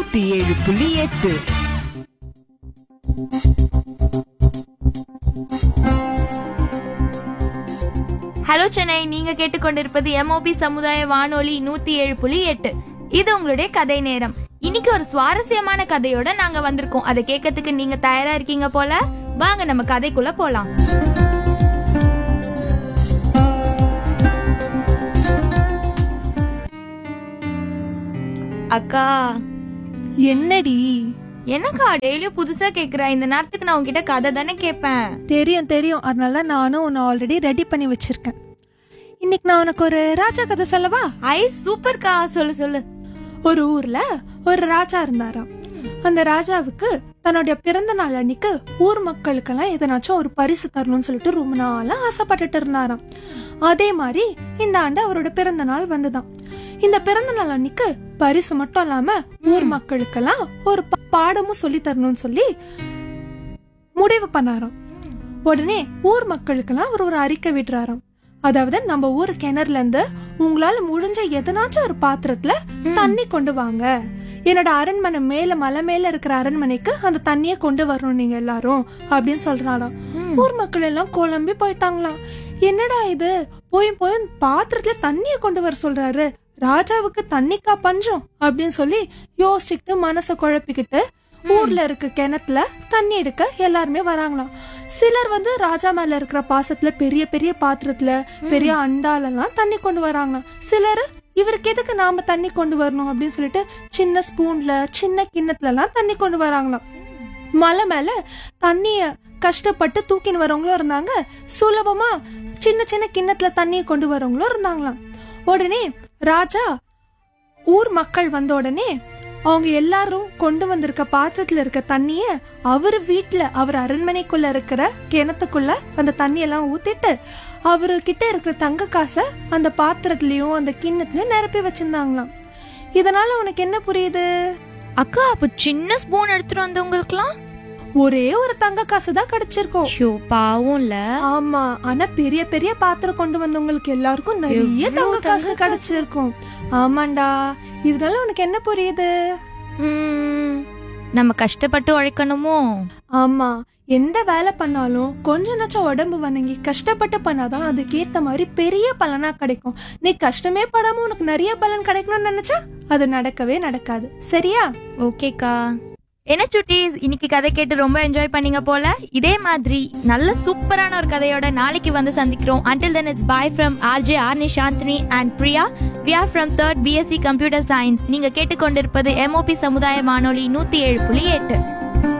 நூத்தி ஏழு புள்ளி எட்டு ஹலோ சென்னை நீங்க கேட்டுக்கொண்டிருப்பது எம்ஓபி சமுதாய வானொலி நூத்தி ஏழு புள்ளி எட்டு இது உங்களுடைய கதை நேரம் இன்னைக்கு ஒரு சுவாரஸ்யமான கதையோட நாங்க வந்திருக்கோம் அதை கேட்கறதுக்கு நீங்க தயாரா இருக்கீங்க போல வாங்க நம்ம கதைக்குள்ள போலாம் அக்கா என்னடி என்னக்கா டெய்லியும் புதுசா கேக்குற இந்த நேரத்துக்கு நான் உன்கிட்ட கதை தானே கேட்பேன் தெரியும் தெரியும் அதனால நானும் உன்னை ஆல்ரெடி ரெடி பண்ணி வச்சிருக்கேன் இன்னைக்கு நான் உனக்கு ஒரு ராஜா கதை சொல்லவா ஐ சூப்பர்க்கா சொல்லு சொல்லு ஒரு ஊர்ல ஒரு ராஜா இருந்தாராம் அந்த ராஜாவுக்கு தன்னுடைய பிறந்த நாள் அன்னைக்கு ஊர் மக்களுக்கெல்லாம் எதனாச்சும் ஒரு பரிசு தரணும்னு சொல்லிட்டு ரொம்ப நாளா ஆசைப்பட்டுட்டு இருந்தாராம் அதே மாதிரி இந்த ஆண்டு அவரோட பிறந்த நாள் வந்துதான் இந்த பிறந்த நாள் அன்னைக்கு பரிசு மட்டும் இல்லாம ஊர் மக்களுக்கெல்லாம் ஒரு பா- பாடமும் சொல்லி தரணும்னு சொல்லி முடிவு பண்ணாராம் உடனே ஊர் மக்களுக்கெல்லாம் அவர் ஒரு அறிக்கை விடுறாராம் அதாவது நம்ம ஊர் கிணறுல இருந்து உங்களால முடிஞ்ச எதனாச்சும் ஒரு பாத்திரத்துல தண்ணி கொண்டு வாங்க என்னோட அரண்மனை மேல மலை மேல இருக்கிற அரண்மனைக்கு அந்த தண்ணிய கொண்டு வரணும் நீங்க எல்லாரும் அப்படின்னு சொல்றாராம் ஊர் மக்கள் எல்லாம் குழம்பி போயிட்டாங்களாம் என்னடா இது போய் போய் பாத்திரத்துல தண்ணிய கொண்டு வர சொல்றாரு ராஜாவுக்கு தண்ணிக்கா பஞ்சம் அப்படின்னு சொல்லி யோசிச்சுக்கிட்டு மனசை குழப்பிக்கிட்டு ஊர்ல இருக்க கிணத்துல தண்ணி எடுக்க எல்லாருமே வராங்களாம் சிலர் வந்து ராஜா மேல இருக்கிற பாசத்துல பெரிய பெரிய பாத்திரத்துல பெரிய அண்டாலெல்லாம் தண்ணி கொண்டு வராங்களாம் சிலர் இவருக்கு எதுக்கு நாம தண்ணி கொண்டு வரணும் அப்படின்னு சொல்லிட்டு சின்ன ஸ்பூன்ல சின்ன கிண்ணத்துல எல்லாம் தண்ணி கொண்டு வராங்களாம் மலை மேல தண்ணிய கஷ்டப்பட்டு தூக்கின்னு வரவங்களும் இருந்தாங்க சுலபமா சின்ன சின்ன கிண்ணத்துல தண்ணியை கொண்டு வரவங்களும் இருந்தாங்களாம் உடனே ராஜா ஊர் மக்கள் வந்த உடனே அவங்க எல்லாரும் கொண்டு வந்திருக்க பாத்திரத்துல இருக்க தண்ணிய அவர் வீட்ல அவர் அரண்மனைக்குள்ள இருக்கிற கிணத்துக்குள்ள அந்த தண்ணியெல்லாம் ஊத்திட்டு அவரு கிட்ட இருக்கிற தங்க காசை அந்த பாத்திரத்துலயும் அந்த கிண்ணத்துலயும் நிரப்பி வச்சிருந்தாங்களாம் இதனால உனக்கு என்ன புரியுது அக்கா அப்ப சின்ன ஸ்பூன் எடுத்துட்டு வந்தவங்களுக்குலாம் ஒரே ஒரு தங்க காசு தான் கிடைச்சிருக்கும் ஷோ பாவம்ல ஆமா ஆனா பெரிய பெரிய பாத்திரம் கொண்டு வந்தவங்களுக்கு எல்லாருக்கும் நிறைய எவ்வளவு தங்க காசு தங்க காசு? கிடைச்சிருக்கும் ஆமாண்டா இதனால உனக்கு என்ன புரியுது ம், நம்ம கஷ்டப்பட்டு உழைக்கணுமோ ஆமா எந்த வேலை பண்ணாலும் கொஞ்ச நச்சம் உடம்பு வணங்கி கஷ்டப்பட்டு பண்ணாதான் அதுக்கேத்த மாதிரி பெரிய பலனா கிடைக்கும் நீ கஷ்டமே படாம உனக்கு நிறைய பலன் கிடைக்கணும்னு நினைச்சா அது நடக்கவே நடக்காது சரியா ஓகேக்கா என்ன சுட்டீஸ் இன்னைக்கு கதை கேட்டு ரொம்ப என்ஜாய் பண்ணீங்க போல இதே மாதிரி நல்ல சூப்பரான ஒரு கதையோட நாளைக்கு வந்து சந்திக்கிறோம் until then it's bye from RJ ஆர்னி Chandini and Priya we are from third BSc computer science நீங்க கேட்டுக்கொண்டிருப்பது எம்ஓபி சமுதாய வானொலி நூத்தி ஏழு புள்ளி எட்டு